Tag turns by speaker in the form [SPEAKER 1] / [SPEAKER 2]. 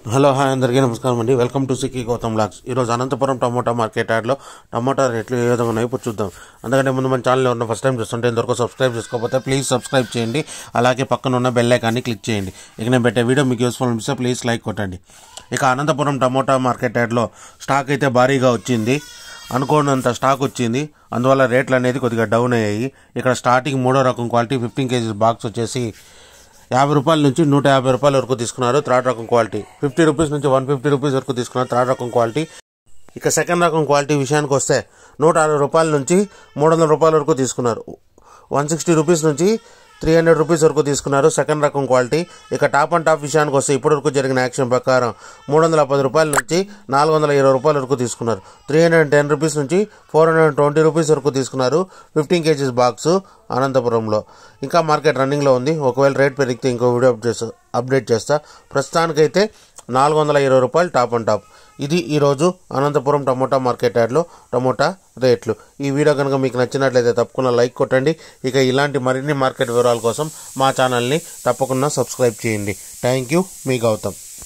[SPEAKER 1] hello hi అందరికీ నమస్కారం అండి వెల్కమ్ టు సిక్కి గౌతమ్ లాక్స్ ఈరోజు అనంతపురం టమోటా మార్కెట్ యార్డ్లో టమోటా రేట్లు ఏ విధంగా ఉన్నాయో ఇప్పుడు చూద్దాం అందుకంటే ముందు మన ఛానల్ ఉన్న ఫస్ట్ టైం చూస్తుంటే ఇంతవరకు సబ్స్క్రైబ్ చేసుకోకపోతే ప్లీజ్ సబ్స్క్రైబ్ చేయండి అలాగే పక్కన ఉన్న బెల్ ఐకాన్ని క్లిక్ చేయండి ఇక నేను పెట్టే వీడియో మీకు యూస్ఫుల్ అనిపిస్తే ప్లీజ్ లైక్ కొట్టండి ఇక అనంతపురం టమోటా మార్కెట్ యార్డ్లో స్టాక్ అయితే భారీగా వచ్చింది అనుకోనంత స్టాక్ వచ్చింది అందువల్ల రేట్లు అనేది కొద్దిగా డౌన్ అయ్యాయి ఇక్కడ స్టార్టింగ్ మూడో రకం క్వాలిటీ ఫిఫ్టీన్ కేజీస్ బాక్స్ వచ్చేసి యాభై రూపాయల నుంచి నూట యాభై రూపాయల వరకు తీసుకున్నారు థర్డ్ రకం క్వాలిటీ ఫిఫ్టీ రూపీస్ నుంచి వన్ ఫిఫ్టీ రూపీస్ వరకు తీసుకున్నారు థర్డ్ రకం క్వాలిటీ ఇక సెకండ్ రకం క్వాలిటీ విషయానికి వస్తే నూట అరవై రూపాయల నుంచి మూడు వందల రూపాయల వరకు తీసుకున్నారు వన్ సిక్స్టీ రూపీస్ నుంచి త్రీ హండ్రెడ్ రూపీస్ వరకు తీసుకున్నారు సెకండ్ రకం క్వాలిటీ ఇక టాప్ అండ్ టాప్ విషయానికి వస్తే ఇప్పటివరకు జరిగిన యాక్షన్ ప్రకారం మూడు వందల పది రూపాయల నుంచి నాలుగు వందల ఇరవై రూపాయల వరకు తీసుకున్నారు త్రీ హండ్రెడ్ టెన్ రూపీస్ నుంచి ఫోర్ హండ్రెడ్ ట్వంటీ రూపీస్ వరకు తీసుకున్నారు ఫిఫ్టీన్ కేజీస్ బాక్స్ అనంతపురంలో ఇంకా మార్కెట్ రన్నింగ్లో ఉంది ఒకవేళ రేట్ పెరిగితే ఇంకో వీడియో అప్డేట్ చేస్తా అప్డేట్ చేస్తా ప్రస్తుతానికైతే నాలుగు వందల ఇరవై రూపాయలు టాప్ అండ్ టాప్ ఇది ఈరోజు అనంతపురం టమోటా మార్కెట్ యార్డ్లో టమోటా రేట్లు ఈ వీడియో కనుక మీకు నచ్చినట్లయితే తప్పకుండా లైక్ కొట్టండి ఇక ఇలాంటి మరిన్ని మార్కెట్ వివరాల కోసం మా ఛానల్ని తప్పకుండా సబ్స్క్రైబ్ చేయండి థ్యాంక్ యూ మీ గౌతమ్